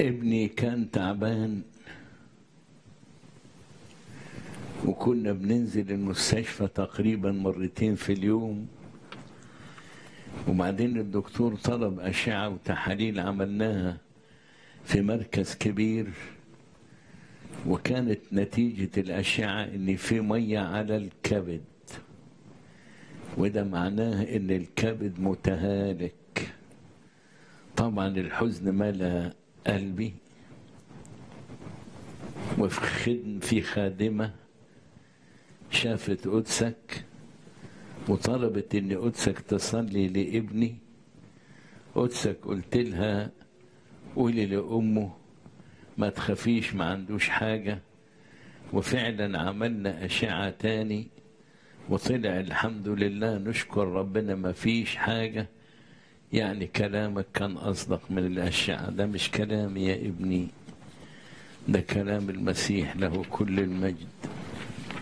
ابني كان تعبان وكنا بننزل المستشفى تقريبا مرتين في اليوم وبعدين الدكتور طلب أشعة وتحاليل عملناها في مركز كبير وكانت نتيجة الأشعة إن في مية على الكبد وده معناه إن الكبد متهالك طبعا الحزن ملا قلبي وفي خدم في خادمة شافت قدسك وطلبت ان قدسك تصلي لابني قدسك قلت لها قولي لامه ما تخافيش ما عندوش حاجة وفعلا عملنا أشعة تاني وطلع الحمد لله نشكر ربنا ما فيش حاجة يعني كلامك كان أصدق من الأشعة ده مش كلامي يا ابني ده كلام المسيح له كل المجد